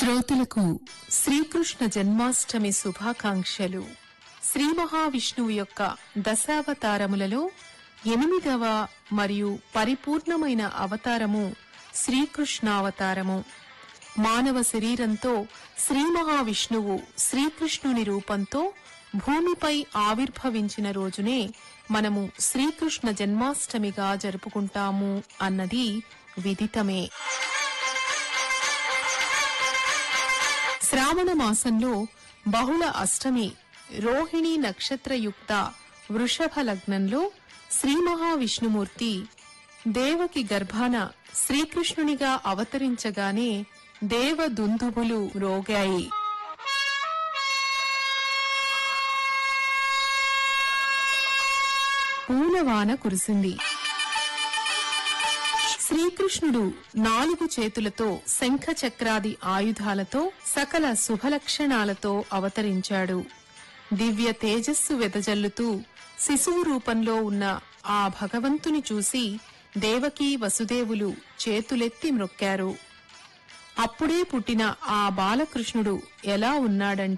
శ్రోతలకు శ్రీకృష్ణ జన్మాష్టమి శుభాకాంక్షలు శ్రీ మహావిష్ణువు యొక్క దశావతారములలో ఎనిమిదవ మరియు పరిపూర్ణమైన అవతారము శ్రీకృష్ణావతారము మానవ శరీరంతో శ్రీ మహావిష్ణువు శ్రీకృష్ణుని రూపంతో భూమిపై ఆవిర్భవించిన రోజునే మనము శ్రీకృష్ణ జన్మాష్టమిగా జరుపుకుంటాము అన్నది విదితమే శ్రావణ మాసంలో బహుళ అష్టమి రోహిణి నక్షత్రయుక్త వృషభ లగ్నంలో శ్రీ మహావిష్ణుమూర్తి దేవకి గర్భాన శ్రీకృష్ణునిగా అవతరించగానే దేవ దుందుబులు రోగాయి పూలవాన కురిసింది శ్రీకృష్ణుడు నాలుగు చేతులతో శంఖ చక్రాది ఆయుధాలతో సకల శుభలక్షణాలతో అవతరించాడు దివ్య తేజస్సు వెదజల్లుతూ శిశువు రూపంలో ఉన్న ఆ భగవంతుని చూసి దేవకీ వసుదేవులు చేతులెత్తి మ్రొక్కారు అప్పుడే పుట్టిన ఆ బాలకృష్ణుడు ఎలా ఉన్నాడంటే